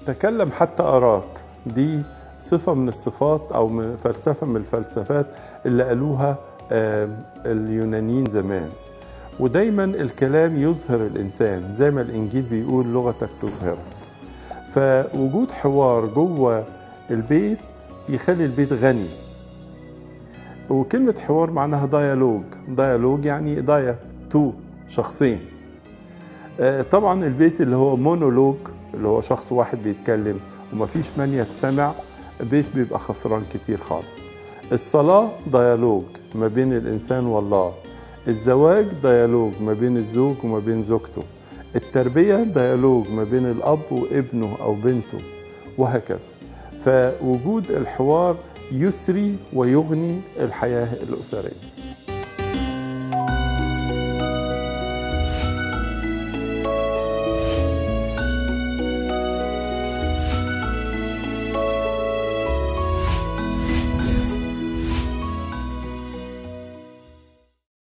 تكلم حتى أراك دي صفة من الصفات أو من فلسفة من الفلسفات اللي قالوها آه، اليونانيين زمان ودايما الكلام يظهر الإنسان زي ما الإنجيل بيقول لغتك تظهرك فوجود حوار جوه البيت يخلي البيت غني وكلمة حوار معناها ديالوج ديالوج يعني دايا تو شخصين آه، طبعا البيت اللي هو مونولوج اللي هو شخص واحد بيتكلم ومفيش من يستمع بيت بيبقى خسران كتير خالص الصلاة ديالوج ما بين الإنسان والله الزواج ديالوج ما بين الزوج وما بين زوجته التربية ديالوج ما بين الأب وابنه أو بنته وهكذا فوجود الحوار يسري ويغني الحياة الأسرية